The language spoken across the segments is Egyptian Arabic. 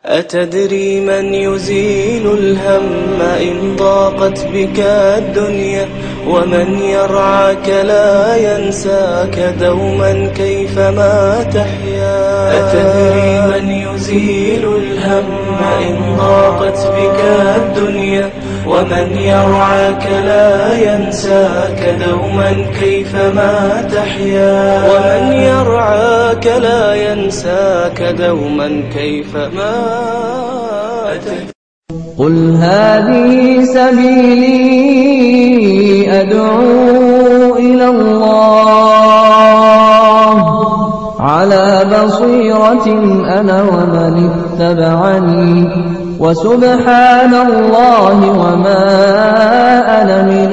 أتدري من يزيل الهم إن ضاقت بك الدنيا ومن يرعاك لا ينساك دوما كيفما تحيا أتدري من يزيل الهم إن ضاقت بك الدنيا ومن يرعاك لا ينساك دوما كيفما تحيا ومن يرعاك لا ينساك دوما كيفما تحيا قل هذه سبيلي أدعو إلى الله على بصيرة أنا ومن اتبعني وسبحان الله وما أنا من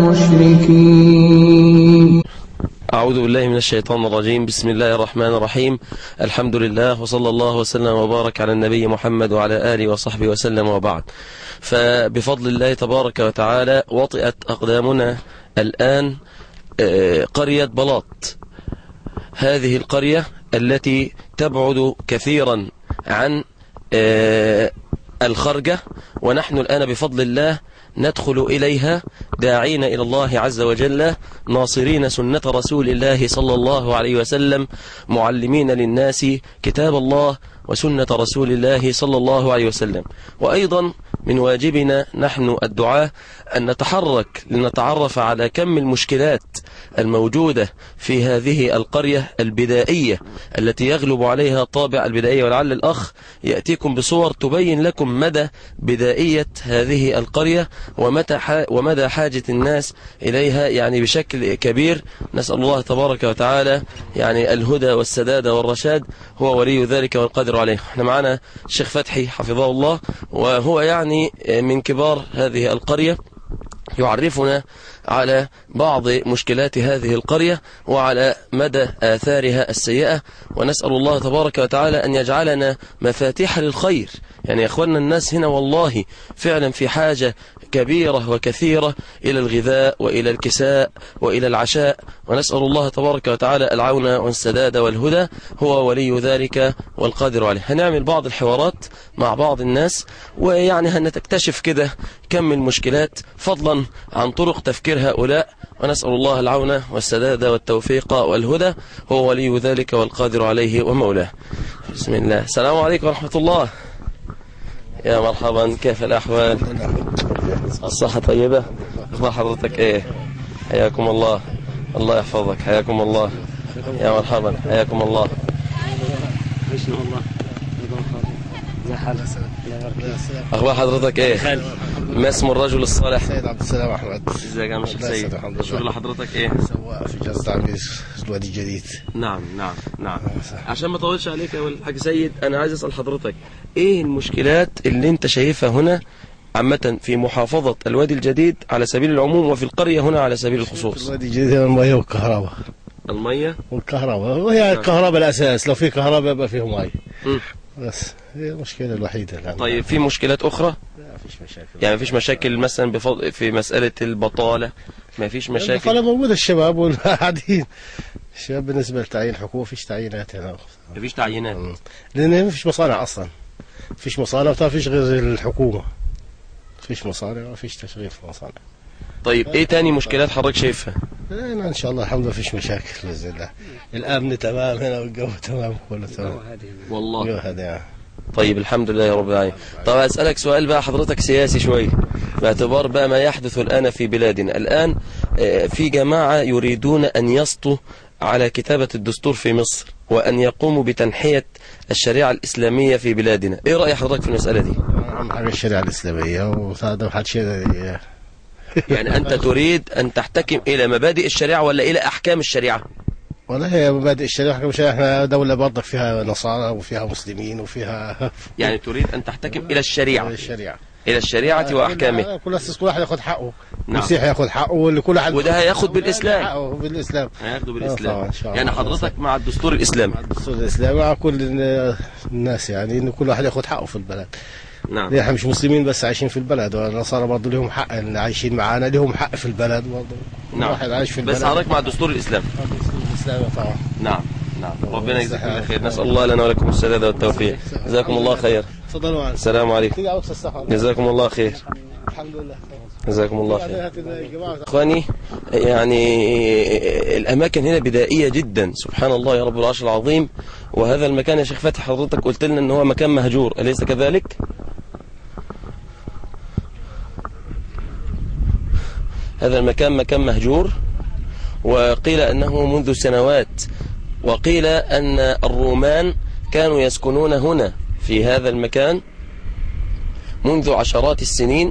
المشركين أعوذ بالله من الشيطان الرجيم بسم الله الرحمن الرحيم الحمد لله وصلى الله وسلم وبارك على النبي محمد وعلى آله وصحبه وسلم وبعد فبفضل الله تبارك وتعالى وطئت أقدامنا الآن قرية بلاط هذه القرية التي تبعد كثيرا عن الخرجة ونحن الآن بفضل الله ندخل إليها داعين إلى الله عز وجل ناصرين سنة رسول الله صلى الله عليه وسلم معلمين للناس كتاب الله وسنة رسول الله صلى الله عليه وسلم وأيضا من واجبنا نحن الدعاة أن نتحرك لنتعرف على كم المشكلات الموجودة في هذه القرية البدائية التي يغلب عليها طابع البدائية ولعل الأخ يأتيكم بصور تبين لكم مدى بدائية هذه القرية ومتى ومدى حاجة الناس إليها يعني بشكل كبير نسأل الله تبارك وتعالى يعني الهدى والسداد والرشاد هو ولي ذلك والقادر عليه احنا معنا الشيخ فتحي حفظه الله وهو يعني من كبار هذه القرية يعرفنا على بعض مشكلات هذه القرية وعلى مدى آثارها السيئة ونسأل الله تبارك وتعالى أن يجعلنا مفاتيح للخير يعني يا أخوانا الناس هنا والله فعلا في حاجة كبيرة وكثيرة إلى الغذاء وإلى الكساء وإلى العشاء ونسأل الله تبارك وتعالى العون والسداد والهدى هو ولي ذلك والقادر عليه هنعمل بعض الحوارات مع بعض الناس ويعني هنتكتشف كده كم المشكلات فضلا عن طرق تفكير هؤلاء ونسأل الله العون والسداد والتوفيق والهدى هو ولي ذلك والقادر عليه ومولاه بسم الله السلام عليكم ورحمة الله يا مرحبا كيف الأحوال الصحة طيبة أخبار حضرتك إيه حياكم الله الله يحفظك حياكم الله يا مرحبا حياكم الله أخبار حضرتك إيه ما اسم الرجل الصالح سيد عبد السلام احمد ازيك يا مشيخ الله سيد يسعدك، الحمد لله. شغل حضرتك إيه سواق في جهاز تعمير الوادي الجديد نعم نعم نعم عشان ما اطولش عليك يا ولد الحاج سيد انا عايز اسال حضرتك ايه المشكلات اللي انت شايفها هنا عامة في محافظة الوادي الجديد على سبيل العموم وفي القرية هنا على سبيل الخصوص الوادي الجديد المياه والكهرباء المية والكهرباء وهي الكهرباء الاساس لو في كهرباء يبقى فيه مي مم. بس هي المشكله الوحيده الان طيب في مشكلات أخرى لا فيش مشاكل يعني مفيش مشاكل مثلا بفضل في مسألة البطالة مفيش البطاله مشاكل موجوده الشباب والقاعدين الشباب بالنسبه لتعيين الحكومه فيش تعيينات هنا مفيش تعيينات مم. لان ما فيش مصانع اصلا فيش مصانع ما فيش غير الحكومه فيش مصانع ما فيش تشغيل في مصانع طيب ايه تاني مشكلات حضرتك شايفها هنا ان شاء الله الحمد لله فيش مشاكل باذن الله الامن تمام هنا والجو تمام كله تمام والله ايوه هذا يعني. طيب الحمد لله يا رب العالمين طب أسألك سؤال بقى حضرتك سياسي شوية باعتبار بقى ما يحدث الآن في بلادنا الآن آه، في جماعة يريدون أن يسطوا على كتابة الدستور في مصر وأن يقوموا بتنحية الشريعة الإسلامية في بلادنا إيه رأي حضرتك في المسألة دي اهم حاجه الشريعه الاسلاميه وهذا ما حدش يقدر- يعني أنت تريد أن تحتكم إلى مبادئ الشريعة ولا إلى أحكام الشريعة والله هي مبادئ الشريعه حكم الشريعة، احنا دوله برضك فيها نصارى وفيها مسلمين وفيها يعني تريد أن تحتكم إلى الشريعة الشريعه إلى الشريعة وأحكامها كل أساس كل واحد ياخذ حقه نعم. المسيح ياخذ حقه واللي كل واحد وده هياخد بالإسلام. حقه بالاسلام هياخدوا آه، طبعاً، بالإسلام إن شاء الله. يعني حضرتك مع الدستور الإسلامي الدستور الاسلامي مع كل الناس يعني انه كل واحد ياخذ حقه في البلد نعم ليه احنا مش مسلمين بس عايشين في البلد والنصارى برضه لهم حق اللي عايشين معانا لهم حق في البلد برضه كل نعم واحد عايش في البلد بس حضرتك مع الدستور الإسلامي الدستور الاسلامي طبعا نعم نعم ربنا يجزيكم كل خير نسال الله لنا ولكم السداد والتوفيق جزاكم الله خير تفضلوا معنا السلام عليكم تيجي على وقت السفر جزاكم الله خير الحمد لله جزاكم الله خير هات الجماعة اخواني يعني الاماكن هنا بدائيه جدا سبحان الله يا رب العرش العظيم وهذا المكان يا شيخ فتحي حضرتك قلت لنا ان هو مكان مهجور اليس كذلك هذا المكان مكان مهجور وقيل انه منذ سنوات وقيل ان الرومان كانوا يسكنون هنا في هذا المكان منذ عشرات السنين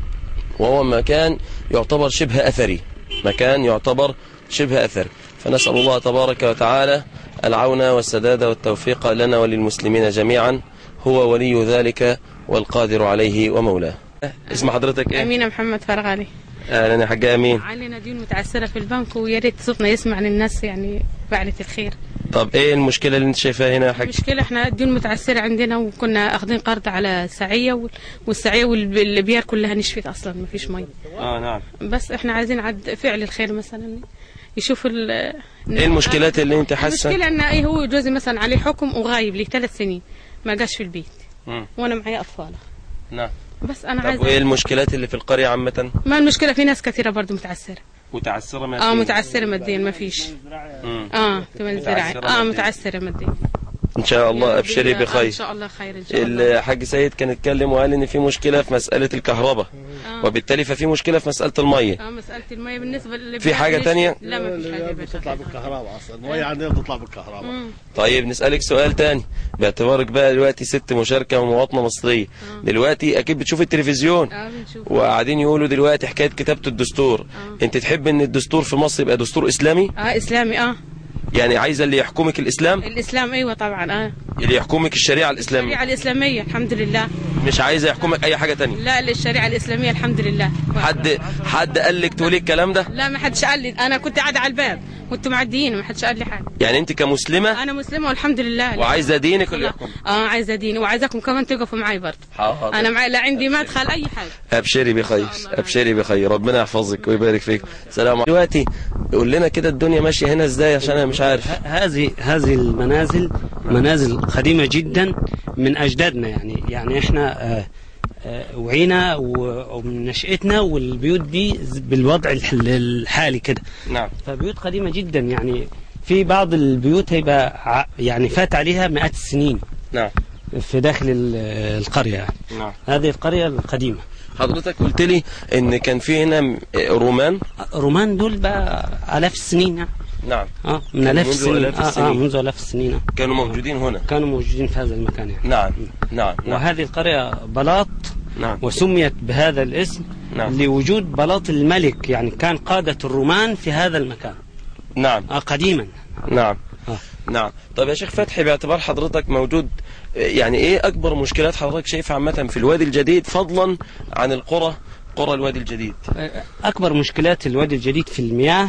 وهو مكان يعتبر شبه أثري مكان يعتبر شبه أثري فنسأل الله تبارك وتعالى العون والسداد والتوفيق لنا وللمسلمين جميعا هو ولي ذلك والقادر عليه ومولاه اسم حضرتك ايه؟ أمينة محمد فرغالي اهلا يا حاجة امين علينا ديون متعسرة في البنك ويا ريت صوتنا يسمع للناس يعني فعلة الخير طب ايه المشكلة اللي انت شايفاها هنا يا حاج؟ المشكلة احنا الديون متعسرة عندنا وكنا اخذين قرض على سعية وال- والسعية والبيار كلها نشفت اصلا ما فيش مي اه نعم بس احنا عايزين عد فعل الخير مثلا يشوف ال ايه المشكلات اللي انت حاسة؟ المشكلة ان ايه هو جوزي مثلا عليه حكم وغايب لي ثلاث سنين ما جاش في البيت مم. وانا معي اطفال نعم بس انا طب وايه عايزة المشكلات اللي في القرية عامة؟ ما المشكلة في ناس كثيرة برضو متعسرة متعسرة ما اه متعسرة ماديا ما فيش مم. اه تمام زراعي متعسرة اه مادياً. متعسرة ماديا ان شاء الله يا ابشري رب إن- آه، بخير ان شاء الله خير ان شاء الله الحاج سيد كان اتكلم وقال ان في مشكله في مساله الكهرباء آه. وبالتالي ففي مشكله في مساله الميه اه مسألة المية بالنسبة لل في حاجة تانية؟ لا ما فيش حاجة بتطلع بس بالكهرباء اصلا المية عندنا بتطلع بالكهرباء طيب نسالك سؤال تاني باعتبارك بقى دلوقتي ست مشاركه ومواطنه مصريه دلوقتي اكيد بتشوف التلفزيون اه بنشوف وقاعدين يقولوا دلوقتي حكايه كتابه الدستور آه. انت تحب ان الدستور في مصر يبقى دستور اسلامي اه اسلامي اه يعني عايزه اللي يحكمك الاسلام الاسلام ايوه طبعا اه اللي يحكمك الشريعه الاسلاميه الشريعة الاسلامية الحمد لله مش عايزه يحكمك اي حاجه تانية لا الشريعة الاسلامية الحمد لله حد حد قال لك تقولي الكلام ده لا ما حدش قال لي انا كنت قاعدة على الباب كنتوا معديين ما حدش قال لي حاجة يعني انت كمسلمه انا مسلمة والحمد لله وعايزه دينك اللي لا. يحكم اه عايزة دين وعايزاكم كمان تقفوا معي برضه حاضر. انا معي لا عندي مدخل اي حاجة ابشري بخير إن شاء الله. ابشري بخير ربنا يحفظك ويبارك فيك سلام عليكم دلوقتي قول لنا كده الدنيا ماشيه هنا ازاي عشان انا مش عارف هذه هذه المنازل منازل قديمة جدا من أجدادنا يعني يعني إحنا آه، آه، وعينا و- ومن نشأتنا والبيوت دي بالوضع الح- الحالي كده نعم فبيوت قديمة جدا يعني في بعض البيوت هيبقى ع- يعني فات عليها مئات السنين نعم في داخل ال- القرية يعني نعم هذه القرية القديمة حضرتك قلت لي ان كان في هنا م- رومان رومان دول بقى آلاف السنين يعني نعم اه من آلاف منذ السنين آلاف آه, آه السنين. منذ آلاف السنين آه. كانوا موجودين هنا كانوا موجودين في هذا المكان يعني نعم نعم نعم وهذه القرية بلاط نعم وسميت بهذا الاسم نعم. لوجود بلاط الملك يعني كان قادة الرومان في هذا المكان نعم آه قديما نعم آه. نعم طب يا شيخ فتحي باعتبار حضرتك موجود يعني ايه اكبر مشكلات حضرتك شايفها عامه في الوادي الجديد فضلا عن القرى قرى الوادي الجديد آه، أكبر مشكلات الوادي الجديد في المياه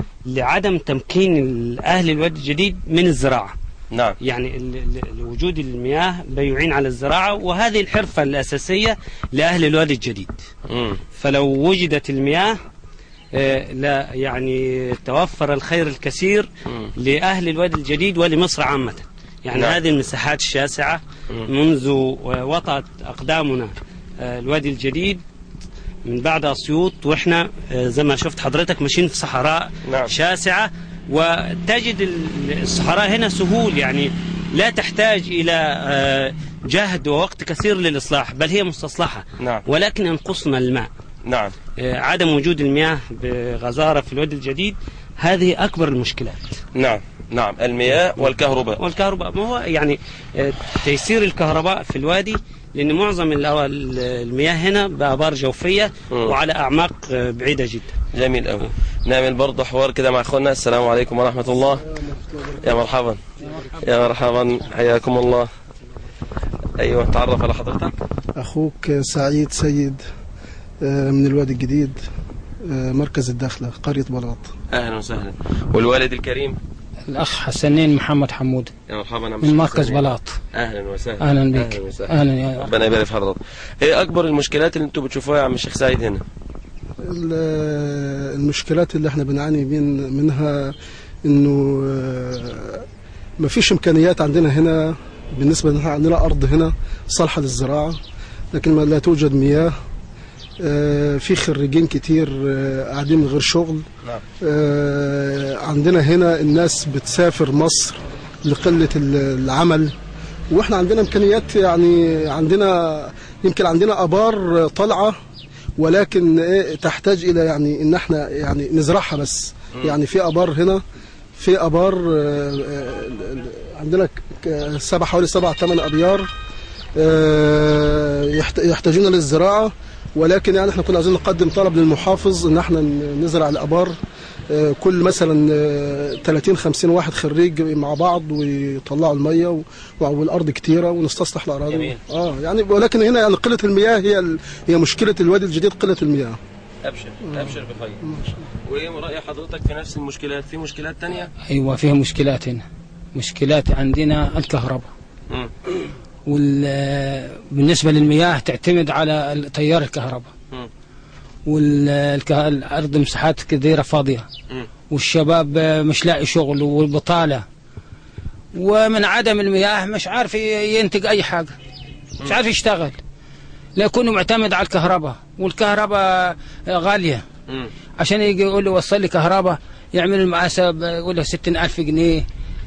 لعدم تمكين أهل الوادي الجديد من الزراعة نعم يعني ال- ال- وجود المياه بيعين على الزراعة وهذه الحرفة الأساسية لأهل الوادي الجديد مم. فلو وجدت المياه آه، لا يعني توفر الخير الكثير مم. لأهل الوادي الجديد ولمصر عامة يعني نعم. هذه المساحات الشاسعة منذ وطأت أقدامنا آه، الوادي الجديد من بعد أسيوط وإحنا آه، زي ما شفت حضرتك ماشيين في صحراء نعم. شاسعة وتجد ال- الصحراء هنا سهول يعني لا تحتاج إلى آه، جهد ووقت كثير للإصلاح بل هي مستصلحة نعم. ولكن ينقصنا الماء نعم آه، عدم وجود المياه بغزارة في الوادي الجديد هذه أكبر المشكلات نعم نعم المياه والكهرباء والكهرباء ما هو يعني آه، تيسير الكهرباء في الوادي لأن معظم ال- أو ال- المياه هنا بآبار جوفية مم. وعلى أعماق آه، بعيدة جدا جميل قوي نعمل برضه حوار كده مع اخواننا السلام عليكم ورحمة الله يا مرحبا يا مرحبا حياكم الله ايوه تعرف على حضرتك أخوك سعيد سيد آه، من الوادي الجديد آه، مركز الداخلة قرية بلاط اهلا وسهلا والوالد الكريم الأخ حسنين محمد حمود يا مرحبا أنا من مش مركز حسنين. بلاط اهلا وسهلا أهلا بك اهلا وسهلا أهلا يا ربنا يبارك في حضرتك ايه اكبر المشكلات اللي انتوا بتشوفوها يا عم الشيخ سعيد هنا ال- المشكلات اللي احنا بنعاني من منها انه آه، مفيش امكانيات عندنا هنا بالنسبه ان احنا عندنا ارض هنا صالحه للزراعه لكن ما لا توجد مياه آه، في خريجين كتير آه، قاعدين من غير شغل نعم. آه، عندنا هنا الناس بتسافر مصر لقله ال- العمل واحنا عندنا امكانيات يعني عندنا يمكن عندنا ابار طالعه ولكن إيه تحتاج الى يعني ان احنا يعني نزرعها بس يعني في ابار هنا في ابار آه، آه، عندنا ك- سبع حوالي سبع ثمان ابيار آه، يحت- يحتاجون للزراعه ولكن يعني احنا كنا عايزين نقدم طلب للمحافظ ان احنا ن- نزرع الابار آه، كل مثلا آه، 30 50 واحد خريج مع بعض ويطلعوا الميه و- والارض كتيره ونستصلح الاراضي جميل. اه يعني ولكن هنا يعني قله المياه هي ال- هي مشكله الوادي الجديد قله المياه ابشر ابشر بخير وايه راي حضرتك في نفس المشكلات في مشكلات تانية أيوة فيها مشكلات هنا مشكلات عندنا الكهرباء مم. وال بالنسبة للمياه تعتمد على تيار الكهرباء مم. والأرض مساحات كثيرة فاضية مم. والشباب مش لاقي شغل والبطالة ومن عدم المياه مش عارف ينتج أي حاجة مش عارف يشتغل لا يكون معتمد على الكهرباء والكهرباء غالية مم. عشان يجي يقول له وصل لي كهرباء يعمل المقاسة يقول له 60000 جنيه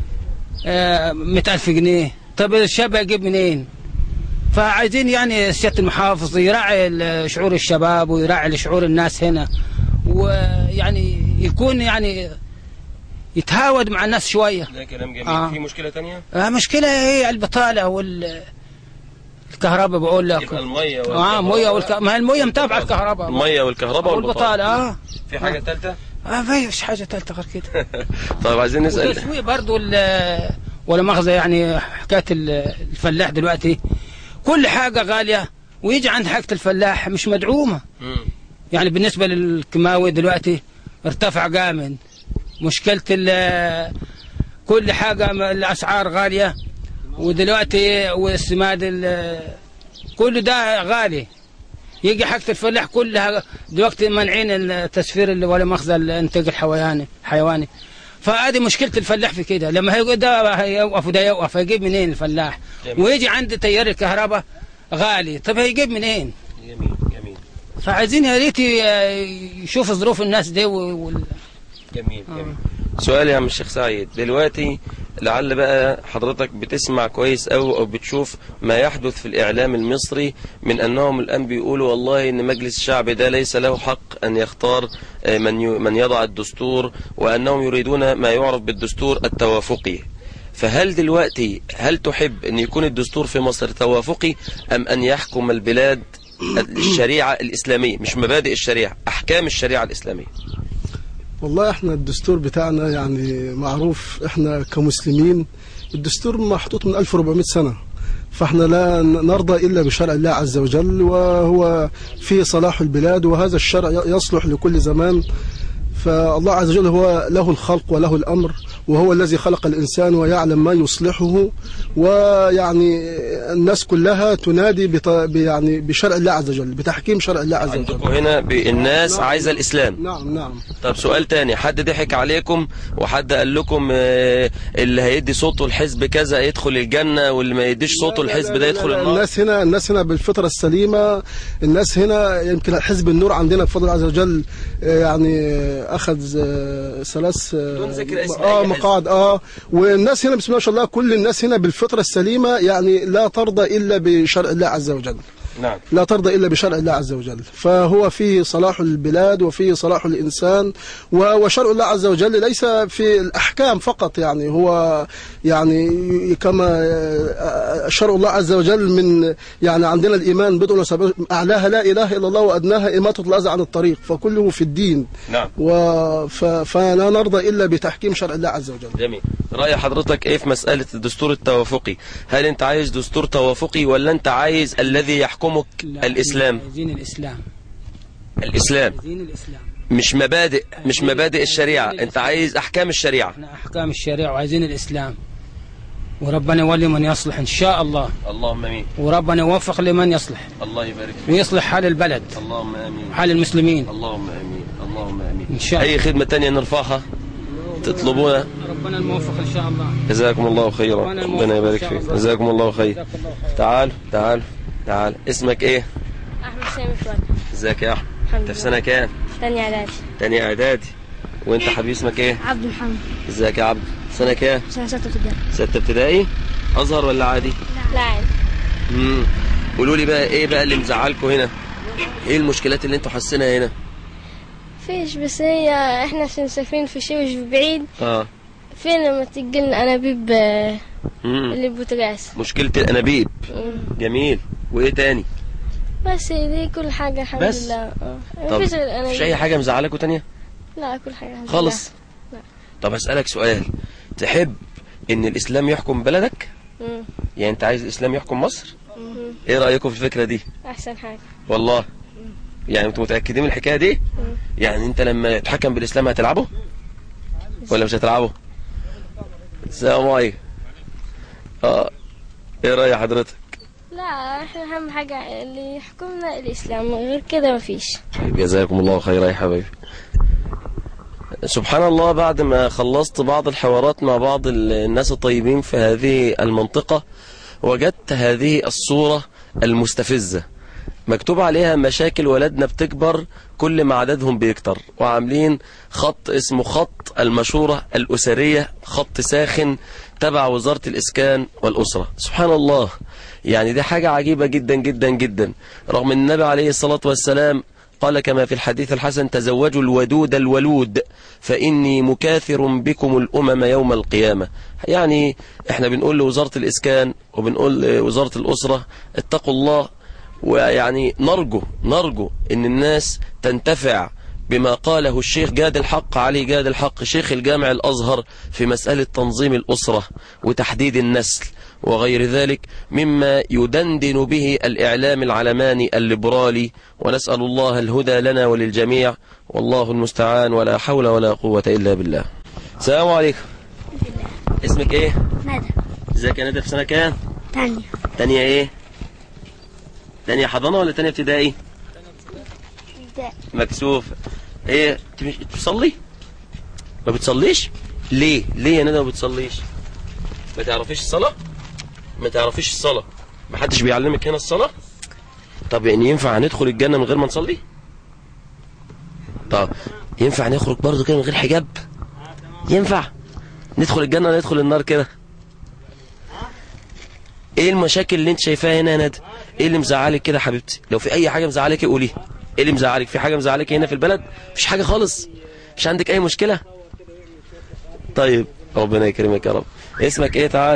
آه، 100000 جنيه طب الشاب يجيب منين؟ فعايزين يعني سيادة المحافظ يراعي ال- شعور الشباب ويراعي شعور الناس هنا ويعني يكون يعني يتهاود مع الناس شوية ده كلام جميل آه. في مشكله تانية آه مشكلة هي البطالة وال الكهرباء بقول لك يبقى الميه اه مية والك... ما هي المية متابعة الكهرباء الميه والكهرباء والبطالة اه في حاجه ثالثه اه ما فيش حاجة ثالثة غير كده طيب عايزين نسال والتسويق برضو ال- ولا مؤاخذة يعني حكاية ال- الفلاح دلوقتي كل حاجة غالية ويجي عند حاجة الفلاح مش مدعومة مم. يعني بالنسبة للكيماوي دلوقتي ارتفع جامد مشكلة ال- كل حاجة م- الأسعار غالية ودلوقتي والسماد ال- كل ده غالي يجي حاجة الفلاح كلها دلوقتي مانعين التسفير اللي ولا مؤاخذة الانتاج الحيواني حيواني فهذه مشكلة الفلاح في كده لما هيقول ده هيوقف وده يوقف هيجيب منين الفلاح جميل. ويجي عند تيار الكهرباء غالي طب هيجيب منين جميل جميل فعايزين يا ريت ي- يشوف ظروف الناس دي و- وال... جميل جميل سؤال يا عم الشيخ سعيد دلوقتي لعل بقى حضرتك بتسمع كويس أو أو بتشوف ما يحدث في الإعلام المصري من أنهم الآن بيقولوا والله إن مجلس الشعب ده ليس له حق أن يختار آه، من ي- من يضع الدستور وأنهم يريدون ما يعرف بالدستور التوافقي فهل دلوقتي هل تحب أن يكون الدستور في مصر توافقي أم أن يحكم البلاد الشريعة الإسلامية مش مبادئ الشريعة أحكام الشريعة الإسلامية والله احنا الدستور بتاعنا يعني معروف احنا كمسلمين الدستور محطوط من 1400 سنة فاحنا لا نرضى الا بشرع الله عز وجل وهو فيه صلاح البلاد وهذا الشرع يصلح لكل زمان فالله عز وجل هو له الخلق وله الامر وهو الذي خلق الانسان ويعلم ما يصلحه ويعني الناس كلها تنادي بط... يعني بشرع الله عز وجل بتحكيم شرع الله عز عندكم وجل هنا الناس عايزة الإسلام نعم نعم طب سؤال تاني حد ضحك عليكم وحد قال لكم آه، اللي هيدي صوته الحزب كذا يدخل الجنة واللي ما يديش صوته الحزب ده يدخل لا، لا، النار الناس هنا الناس هنا بالفطره السليمه الناس هنا يمكن حزب النور عندنا بفضل الله عز وجل آه، يعني آه، اخذ آه، ثلاث آه، بدون ذكر اسم اه أي حزب. مقاعد اه والناس هنا بسم الله ما شاء الله كل الناس هنا بالفطره السليمه يعني لا ترضى الا بشرع الله عز وجل نعم لا ترضى إلا بشرع الله عز وجل فهو فيه صلاح البلاد وفيه صلاح الإنسان و- وشرع الله عز وجل ليس في الأحكام فقط يعني هو يعني كما آه، شرع الله عز وجل من يعني عندنا الإيمان بضع وسبعون أعلاها لا إله إلا الله وأدناها إماتة الأذى عن الطريق فكله في الدين نعم و- ف- فلا نرضى إلا بتحكيم شرع الله عز وجل جميل رأي حضرتك ايه في مسألة الدستور التوافقي هل انت عايز دستور توافقي ولا انت عايز الذي يحكمك لا، الإسلام عايزين الإسلام الإسلام عايزين الإسلام مش مبادئ مش مبادئ الشريعة انت عايز أحكام الشريعة احنا أحكام الشريعة وعايزين الإسلام وربنا يولي من يصلح إن شاء الله اللهم امين وربنا يوفق لمن يصلح الله يبارك فيك ويصلح حال البلد اللهم امين وحال المسلمين اللهم امين اللهم امين إن شاء الله. اي خدمة تانية نرفعها تطلبون ربنا الموفق ان شاء الله جزاكم الله خيرا وأنا ربنا يبارك الموفق إن فيك شاء الله. جزاكم الله خير جزاك الله خير. تعال تعال تعال اسمك ايه احمد سامي فؤاد ازيك يا احمد الحمد انت في لله سنه كام تاني اعدادي تاني اعدادي وانت حبيبي اسمك ايه عبد محمد ازيك يا عبد سنه كام سنة ستة ابتدائي ستة ابتدائي ازهر ولا عادي لا عادي امم قولوا لي بقى ايه بقى اللي مزعلكم هنا ايه المشكلات اللي انتوا حاسينها هنا فيش بس هي احنا عشان مسافرين في شيء مش بعيد اه فين لما تجي لنا انابيب آه، امم اللي بوتجاز مشكله الانابيب جميل وايه تاني بس هي دي كل حاجة الحمد بس؟ لله اه طب مفيش غير الانابيب مش اي حاجه مزعلكوا تانية لا كل حاجة الحمد خالص لا. طب اسالك سؤال تحب ان الاسلام يحكم بلدك لله. مم. يعني انت عايز الاسلام يحكم مصر مم. ايه رايكم في الفكره دي احسن حاجة والله يعني انتوا متاكدين من الحكايه دي يعني انت لما يتحكم بالاسلام هتلعبه ولا مش هتلعبه السلام عليكم اه ايه راي حضرتك لا احنا اهم حاجة اللي يحكمنا الاسلام غير كده مفيش طيب جزاكم الله خيرا يا حبايبي سبحان الله بعد ما خلصت بعض الحوارات مع بعض ال- الناس الطيبين في هذه المنطقة وجدت هذه الصورة المستفزة مكتوب عليها مشاكل ولدنا بتكبر كل ما عددهم بيكتر وعاملين خط اسمه خط المشورة الأسرية خط ساخن تبع وزارة الإسكان والأسرة سبحان الله يعني دي حاجة عجيبة جدا جدا جدا رغم أن النبي عليه الصلاة والسلام قال كما في الحديث الحسن تزوجوا الودود الولود فإني مكاثر بكم الأمم يوم القيامة يعني احنا بنقول لوزارة الإسكان وبنقول لوزارة الأسرة اتقوا الله ويعني نرجو نرجو ان الناس تنتفع بما قاله الشيخ جاد الحق علي جاد الحق شيخ الجامع الأزهر في مسألة تنظيم الأسرة وتحديد النسل وغير ذلك مما يدندن به الإعلام العلماني الليبرالي ونسأل الله الهدى لنا وللجميع والله المستعان ولا حول ولا قوة إلا بالله السلام عليكم اسمك ايه؟ ندى ازيك يا ندى في سنة كام؟ تانية تانية ايه؟ تانية حضانة ولا تانية ابتدائي؟ مكسوف ايه انت مش بتصلي ما بتصليش ليه ليه يا ندى ما بتصليش ما تعرفيش الصلاة ما تعرفيش الصلاة ما حدش بيعلمك هنا الصلاة طب يعني ينفع ندخل الجنة من غير ما نصلي طب ينفع نخرج برضه كده من غير حجاب ينفع ندخل الجنة ولا ندخل النار كده ايه المشاكل اللي انت شايفاها هنا يا ندى ايه اللي مزعلك كده يا حبيبتي لو في اي حاجه مزعلك قوليها ايه اللي مزعلك في حاجه مزعلك هنا في البلد مفيش حاجه خالص مش عندك اي مشكله طيب ربنا يكرمك يا رب اسمك ايه تعال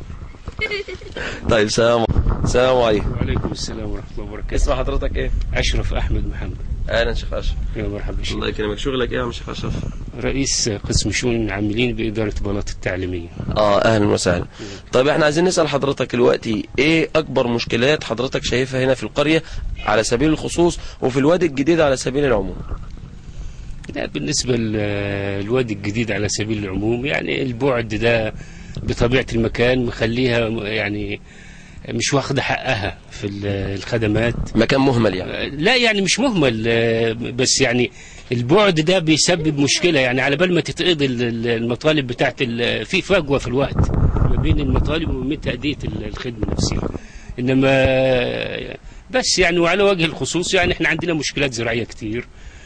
طيب سلام سلام عليكم وعليكم السلام ورحمة الله وبركاته اسم حضرتك ايه أشرف أحمد محمد اهلا شيخ اشرف يا مرحبا شيخ الله يكرمك شغلك ايه يا عم شيخ اشرف رئيس قسم شؤون العاملين بإدارة بلاط التعليمية اه اهلا وسهلا طيب احنا عايزين نسال حضرتك دلوقتي ايه اكبر مشكلات حضرتك شايفها هنا في القريه على سبيل الخصوص وفي الوادي الجديد على سبيل العموم لا بالنسبة للوادي الجديد على سبيل العموم يعني البعد ده بطبيعة المكان مخليها يعني مش واخدة حقها في ال- الخدمات مكان مهمل يعني لا يعني مش مهمل آه، بس يعني البعد ده بيسبب مشكلة يعني على بال ما تتقضي ال- ال- المطالب بتاعت ال- في فجوة في الوقت ما بين المطالب وبين تأدية ال- الخدمة نفسها إنما آه، بس يعني وعلى وجه الخصوص يعني احنا عندنا مشكلات زراعية كتير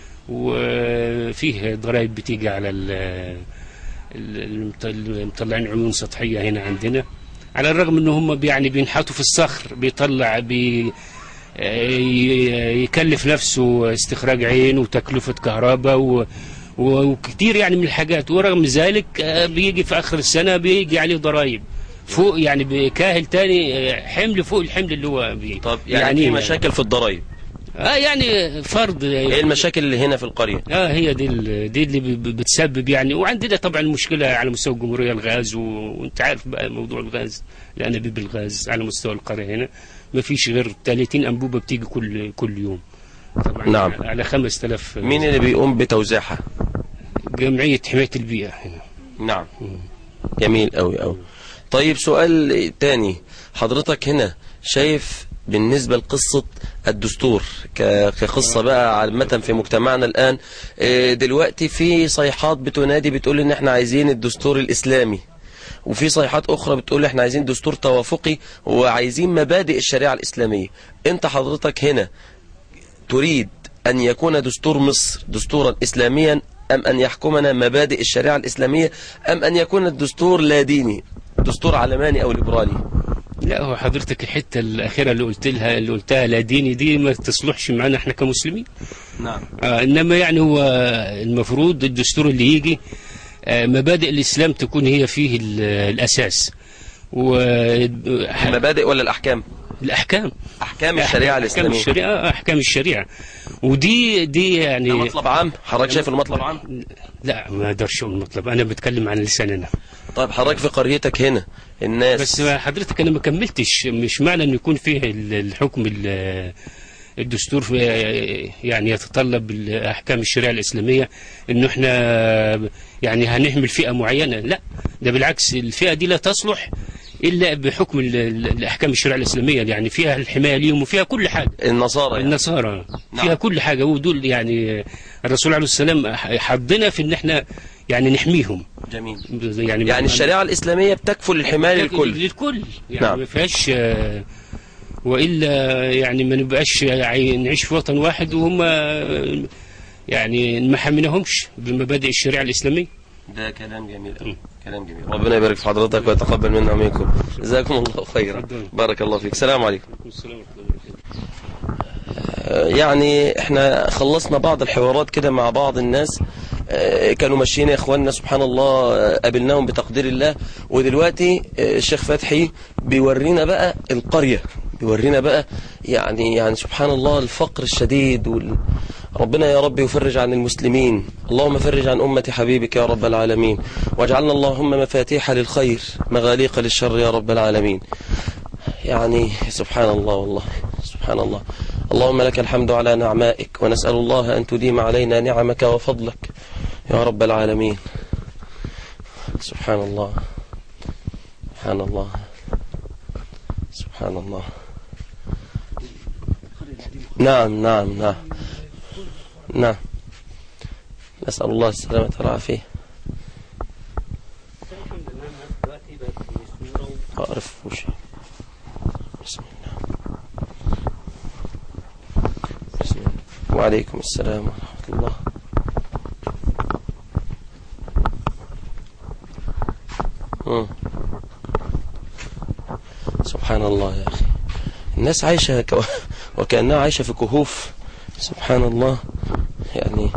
وفيه ضرائب بتيجي على ال- ال- المطلعين عيون سطحية هنا عندنا على الرغم ان هم يعني بينحتوا في الصخر بيطلع بي ي- يكلف نفسه استخراج عين وتكلفة كهرباء و و- وكتير يعني من الحاجات ورغم ذلك آه، بيجي في اخر السنة بيجي عليه ضرائب فوق يعني بكاهل تاني آه، حمل فوق الحمل اللي هو بيه طب يعني في مشاكل في الضرايب اه يعني فرض ايه المشاكل اللي هنا في القريه اه هي دي ال- دي اللي ب- ب- بتسبب يعني وعندنا طبعا مشكله على مستوى الجمهوريه الغاز و... وانت عارف بقى موضوع الغاز الانابيب الغاز على مستوى القريه هنا ما فيش غير 30 انبوبه بتيجي كل كل يوم طبعا نعم. على 5000 مين اللي بيقوم بتوزيعها جمعيه حمايه البيئه هنا نعم جميل قوي قوي طيب سؤال تاني حضرتك هنا شايف بالنسبة لقصة الدستور ك- كقصة بقى عامة في مجتمعنا الآن آه، دلوقتي في صيحات بتنادي بتقول ان احنا عايزين الدستور الإسلامي وفي صيحات أخرى بتقول احنا عايزين دستور توافقي وعايزين مبادئ الشريعة الإسلامية انت حضرتك هنا تريد أن يكون دستور مصر دستورا إسلاميا أم أن يحكمنا مبادئ الشريعة الإسلامية أم أن يكون الدستور لا ديني دستور علماني أو ليبرالي لا هو حضرتك الحته الاخيره اللي قلت لها اللي قلتها لا ديني دي ما تصلحش معانا احنا كمسلمين نعم آه انما يعني هو المفروض الدستور اللي يجي آه مبادئ الاسلام تكون هي فيه ال- الاساس المبادئ ولا الأحكام الاحكام أحكام الشريعة احكام الإسلامية الشريعه آه، احكام الشريعه ودي دي يعني ده مطلب عام حضرتك شايف المطلب عام لا ما اقدرش اقول مطلب انا بتكلم عن لساننا طيب حضرتك في قريتك هنا الناس بس حضرتك انا ما كملتش مش معنى انه يكون فيه ال- الحكم ال- الدستور في يعني يتطلب احكام الشريعه الاسلاميه انه احنا يعني هنهمل فئه معينه لا ده بالعكس الفئه دي لا تصلح الا بحكم ال- ال- الاحكام الشريعه الاسلاميه يعني فيها الحمايه ليهم وفيها كل حاجه النصارى يعني. النصارى نعم. فيها كل حاجه ودول يعني الرسول عليه السلام حضنا في ان احنا يعني نحميهم جميل يعني يعني الشريعة الإسلامية بتكفل الحماية للكل للكل يعني نعم. ما فيهاش آه، والا يعني ما نبقاش عاي- نعيش في وطن واحد وهم آه، يعني ما حميناهمش بمبادئ الشريعه الاسلاميه ده كلام جميل أوي. كلام جميل ربنا يبارك في حضرتك ويتقبل منا ومنكم جزاكم الله خيرا بارك الله فيك السلام عليكم آه، يعني احنا خلصنا بعض الحوارات كده مع بعض الناس آه، كانوا ماشيين يا اخواننا سبحان الله آه، قابلناهم بتقدير الله ودلوقتي آه، الشيخ فتحي بيورينا بقى القرية بيورينا بقى يعني يعني سبحان الله الفقر الشديد وال... ربنا يا رب يفرج عن المسلمين اللهم فرج عن أمة حبيبك يا رب العالمين واجعلنا اللهم مفاتيح للخير مغاليق للشر يا رب العالمين يعني سبحان الله والله سبحان الله اللهم لك الحمد على نعمائك ونسأل الله أن تديم علينا نعمك وفضلك يا رب العالمين سبحان الله سبحان الله سبحان الله نعم نعم نعم نعم نسأل الله السلامة والعافية أعرف وش بسم الله بسم الله وعليكم السلام ورحمة الله مم. سبحان الله يا أخي الناس عايشة كو... وكأنها عايشة في كهوف سبحان الله يعني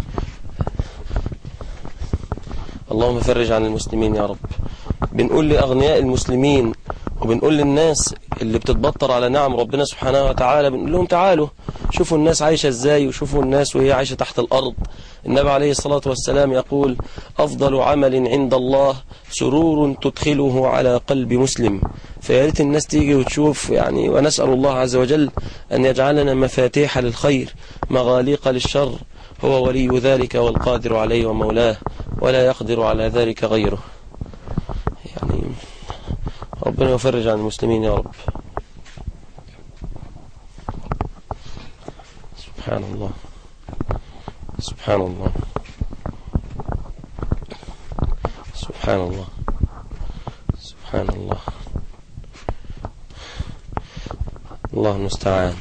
اللهم فرج عن المسلمين يا رب بنقول لأغنياء المسلمين وبنقول للناس اللي بتتبطر على نعم ربنا سبحانه وتعالى بنقول لهم تعالوا شوفوا الناس عايشة ازاي وشوفوا الناس وهي عايشة تحت الأرض النبي عليه الصلاة والسلام يقول أفضل عمل عند الله سرور تدخله على قلب مسلم فيا ريت الناس تيجي وتشوف يعني ونسأل الله عز وجل أن يجعلنا مفاتيح للخير مغاليق للشر هو ولي ذلك والقادر عليه ومولاه ولا يقدر على ذلك غيره يعني ربنا يفرج عن المسلمين يا رب سبحان الله سبحان الله سبحان الله سبحان الله الله المستعان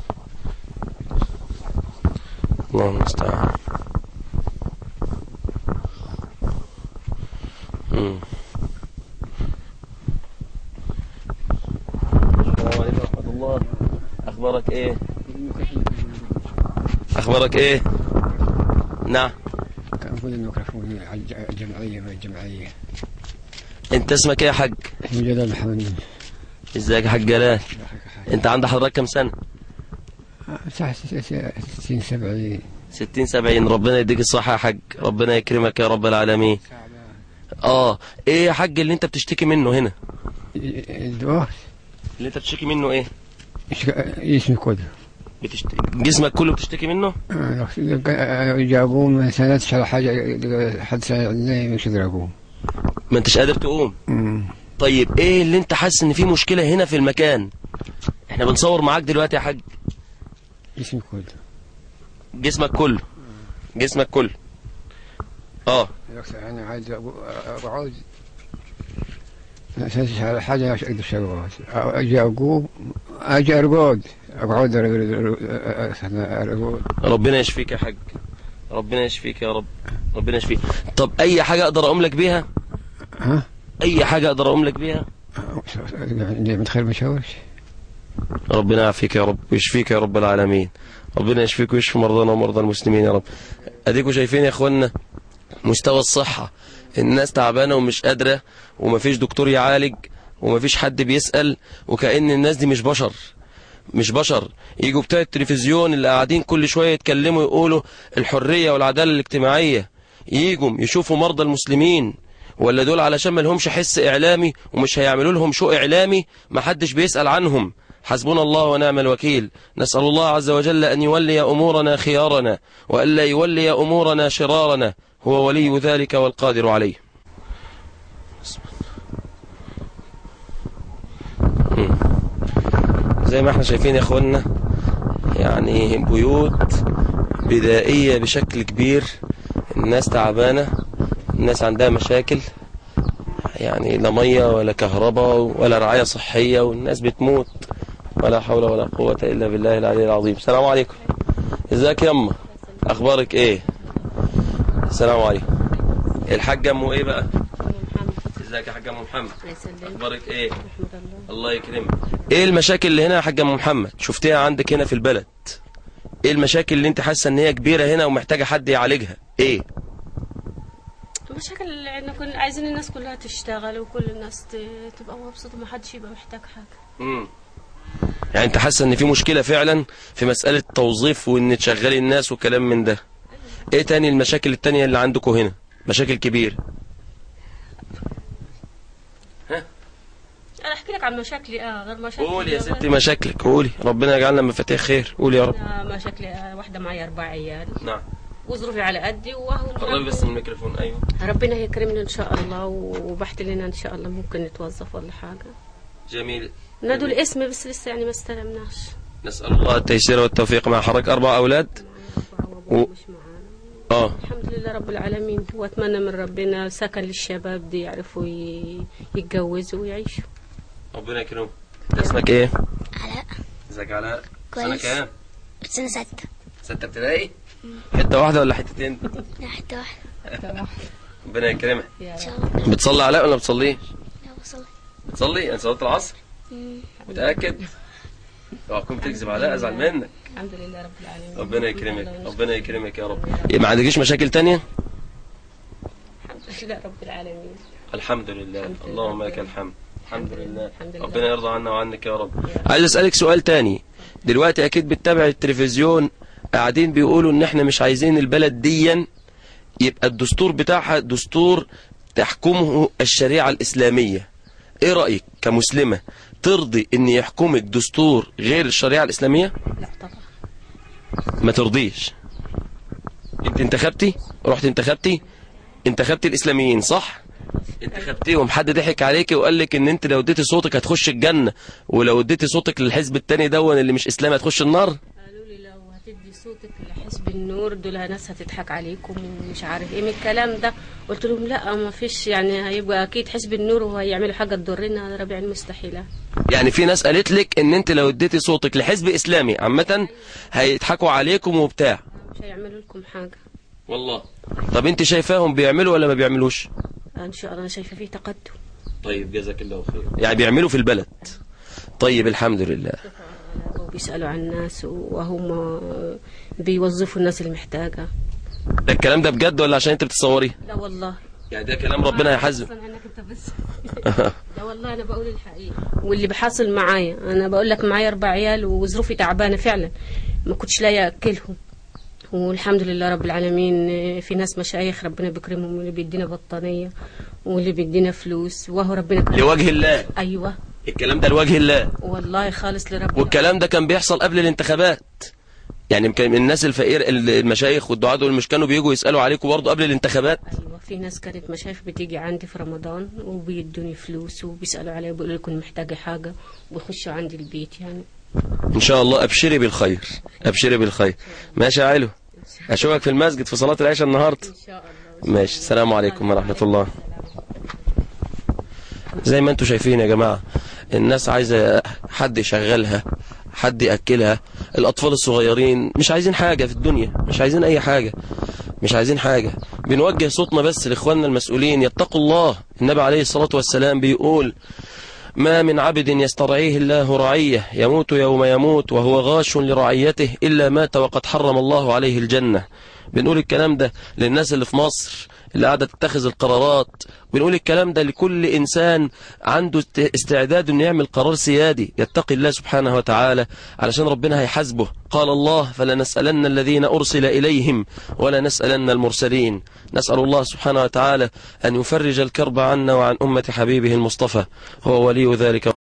الله المستعان مم. السلام عليكم ورحمة الله أخبارك إيه أخبارك إيه نعم كان المفروض الميكروفون على الجمعية من الجمعية أنت اسمك إيه يا حاج اسمه جلال محمد ازيك يا حاج جلال أنت عند حضرتك كم سنة صح 60 70 ستين سبعين ربنا يديك الصحة يا حاج ربنا يكرمك يا رب العالمين اه ايه يا حاج اللي انت بتشتكي منه هنا الدواء اللي انت بتشتكي منه ايه اسمي كود بتشت... جسمك كله بتشتكي منه جابوه من سنة على حاجة حد ساعدني مش قادر أقوم ما انتش قادر تقوم أمم. طيب ايه اللي انت حاسس ان في مشكلة هنا في المكان احنا احنا بنصور معاك دلوقتي يا حاج جسمي كله جسمك كله جسمك كله اه دكتور انا عايز أقو- اقعد اساسي على حاجه مش اقدر اسويها اجي اقوم اجي ارقد اقعد ارقد ربنا يشفيك يا حاج ربنا يشفيك يا رب ربنا يشفيك طب اي حاجه اقدر اقوم لك بيها ها اي حاجه اقدر اقوم لك بيها يعني متخيل ما اشاورش ربنا يعافيك يا رب ويشفيك يا رب العالمين ربنا يشفيك ويشفي مرضانا ومرضى المسلمين يا رب اديكم شايفين يا اخوانا مستوى الصحة الناس تعبانة ومش قادرة ومفيش دكتور يعالج ومفيش حد بيسأل وكأن الناس دي مش بشر مش بشر يجوا بتاع التلفزيون اللي قاعدين كل شوية يتكلموا يقولوا الحرية والعدالة الاجتماعية يجوا يشوفوا مرضى المسلمين ولا دول علشان ما لهمش حس إعلامي ومش هيعملوا لهم شو إعلامي محدش بيسأل عنهم حسبنا الله ونعم الوكيل نسأل الله عز وجل أن يولي أمورنا خيارنا وألا يولي أمورنا شرارنا هو ولي ذلك والقادر عليه مم. زي ما احنا شايفين يا اخوانا يعني بيوت بدائية بشكل كبير الناس تعبانة الناس عندها مشاكل يعني لا مية ولا كهرباء ولا رعاية صحية والناس بتموت ولا حول ولا قوة إلا بالله العلي العظيم السلام عليكم ازيك يما اخبارك ايه السلام عليكم الحاجة ام ايه بقى ازيك يا حاجة ام محمد اخبارك ايه الله يكرمك ايه المشاكل اللي هنا يا حاجة ام محمد شفتيها عندك هنا في البلد ايه المشاكل اللي انت حاسة ان هي كبيرة هنا ومحتاجة حد يعالجها ايه المشاكل اللي عندنا كل عايزين الناس كلها تشتغل وكل الناس ت- تبقى مبسوطة وما حدش يبقى محتاج حاجة مم. يعني انت حاسه ان في مشكله فعلا في مساله توظيف وان تشغلي الناس وكلام من ده ايه تاني المشاكل التانية اللي عندكم هنا مشاكل كبيره انا احكي لك عن مشاكلي اه غير مشاكلي قولي يا ستي مشاكلك قولي ربنا يجعلنا مفاتيح خير قولي يا رب أنا مشاكلي آه، واحدة معي أربع عيال نعم وظروفي على قدي وهو قربي بس من الميكروفون ايوه ربنا يكرمنا إن شاء الله وبحت لنا إن شاء الله ممكن نتوظف ولا حاجة جميل نادوا الاسم بس لسه يعني ما استلمناش نسال الله التيسير والتوفيق مع حضرتك اربع اولاد و... اه الحمد لله رب العالمين واتمنى من ربنا سكن للشباب دي يعرفوا ي- يتجوزوا ويعيشوا ربنا يكرمك اسمك ايه علاء ازيك علاء سنه كويس. كام سنة ستة سته ابتدائي حته واحده ولا حتتين لا حتة واحدة ربنا يكرمك إن شاء الله بتصلي علاء ولا بتصليش لا بصلي بتصلي يعني صلاه العصر مم. متاكد اوعى تكون بتكذب علاء ازعل منك الحمد لله رب العالمين ربنا يكرمك ربنا يكرمك يا رب إيه، ما عندكيش مشاكل تانية الحمد لله رب العالمين الحمد لله اللهم لك الحمد الحمد لله الحمد لله. ربنا يرضى عنا وعنك يا رب عايز اسالك سؤال تاني دلوقتي اكيد بتتابع التلفزيون قاعدين بيقولوا ان احنا مش عايزين البلد ديا يبقى الدستور بتاعها دستور تحكمه الشريعة الإسلامية ايه رأيك كمسلمة ترضي ان يحكمك دستور غير الشريعة الإسلامية لا طبعا ما ترضيش انت انتخبتي رحت انتخبتي انتخبتي الاسلاميين صح انتخبتيهم حد ضحك عليكي وقال لك ان انت لو اديتي صوتك هتخش الجنة ولو اديتي صوتك للحزب التاني دون اللي مش اسلامي هتخش النار قالوا لي لو هتدي صوتك لحزب النور دول ناس هتضحك عليكم ومش عارف ايه من الكلام ده قلت لهم لا ما فيش يعني هيبقى اكيد حزب النور وهيعملوا حاجه تضرنا هذا ربيع المستحيلات يعني في ناس قالت لك ان انت لو اديتي صوتك لحزب اسلامي عامة هيضحكوا عليكم وبتاع مش هيعملوا لكم حاجه والله طب انت شايفاهم بيعملوا ولا ما بيعملوش ان شاء الله انا شايفه فيه تقدم طيب جزاك الله خير يعني بيعملوا في البلد طيب الحمد لله وبيسالوا عن الناس وهم بيوظفوا الناس اللي محتاجه ده الكلام ده بجد ولا عشان انت بتصوري لا والله يعني ده كلام ربنا يحزن أصلاً عنك انت بس لا والله انا بقول الحقيقه واللي بحصل معايا انا بقول لك معايا اربع عيال وظروفي تعبانه فعلا ما كنتش لاقيه اكلهم والحمد لله رب العالمين في ناس مشايخ ربنا بيكرمهم واللي بيدينا بطانيه واللي بيدينا فلوس وهو ربنا كرم. لوجه الله ايوه الكلام ده لوجه الله والله خالص لرب والكلام ده كان بيحصل قبل الانتخابات يعني كان الناس الفقير المشايخ والدعاة دول مش كانوا بيجوا يسألوا عليكم برضه قبل الانتخابات ايوه في ناس كانت مشايخ بتيجي عندي في رمضان وبيدوني فلوس وبيسالوا عليا بيقولوا لي كنت محتاجه حاجه وبيخشوا عندي البيت يعني ان شاء الله ابشري بالخير ابشري بالخير ماشي يا علو اشوفك في المسجد في صلاة العشاء النهارده ماشي السلام عليكم ورحمة الله زي ما انتم شايفين يا جماعة الناس عايزة حد يشغلها حد يأكلها الأطفال الصغيرين مش عايزين حاجة في الدنيا مش عايزين أي حاجة مش عايزين حاجة بنوجه صوتنا بس لإخواننا المسؤولين يتقوا الله النبي عليه الصلاة والسلام بيقول ما من عبد يسترعيه الله رعية يموت يوم يموت وهو غاش لرعيته إلا مات وقد حرم الله عليه الجنة بنقول الكلام ده للناس اللي في مصر اللي قاعدة تتخذ القرارات بنقول الكلام ده لكل إنسان عنده است- استعداد أنه يعمل قرار سيادي يتقي الله سبحانه وتعالى علشان ربنا هيحاسبه قال الله فلنسألن الذين أرسل إليهم ولا نسألن المرسلين نسأل الله سبحانه وتعالى أن يفرج الكرب عنا وعن أمة حبيبه المصطفى هو ولي ذلك